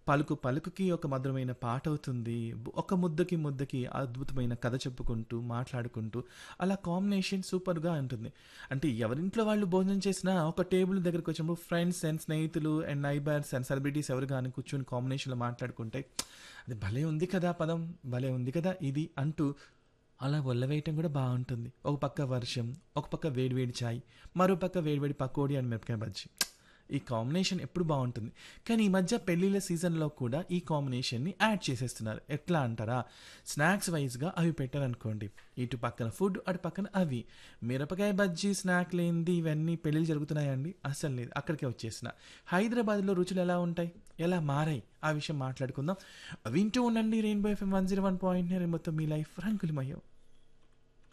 పలుకు పలుకుకి ఒక మధురమైన పాట అవుతుంది ఒక ముద్దకి ముద్దకి అద్భుతమైన కథ చెప్పుకుంటూ మాట్లాడుకుంటూ అలా కాంబినేషన్ సూపర్గా ఉంటుంది అంటే ఎవరింట్లో వాళ్ళు భోజనం చేసినా ఒక టేబుల్ దగ్గరకు వచ్చినప్పుడు ఫ్రెండ్స్ అండ్ స్నేహితులు అండ్ నైబర్స్ అండ్ సెలబ్రిటీస్ ఎవరు కానీ కూర్చొని కాంబినేషన్లో మాట్లాడుకుంటే అది భలే ఉంది కదా పదం భలే ఉంది కదా ఇది అంటూ అలా ఒల్లవేయటం కూడా బాగుంటుంది ఒక పక్క వర్షం ఒక పక్క వేడివేడి చాయ్ మరో పక్క వేడివేడి పకోడీ అండ్ మిరపకాయ బజ్జీ ఈ కాంబినేషన్ ఎప్పుడు బాగుంటుంది కానీ ఈ మధ్య పెళ్ళిళ్ళ సీజన్లో కూడా ఈ కాంబినేషన్ని యాడ్ చేసేస్తున్నారు ఎట్లా అంటారా స్నాక్స్ వైజ్గా అవి పెట్టారనుకోండి ఇటు పక్కన ఫుడ్ అటు పక్కన అవి మిరపకాయ బజ్జీ స్నాక్ లేనిది ఇవన్నీ పెళ్ళిళ్ళు జరుగుతున్నాయండి అసలు లేదు అక్కడికే వచ్చేసిన హైదరాబాద్లో రుచులు ఎలా ఉంటాయి ఎలా మారాయి ఆ విషయం మాట్లాడుకుందాం వింటూ ఉండండి rainbow FM one zero one point మొత్తం మీ లైఫ్ రంగులమయ్యో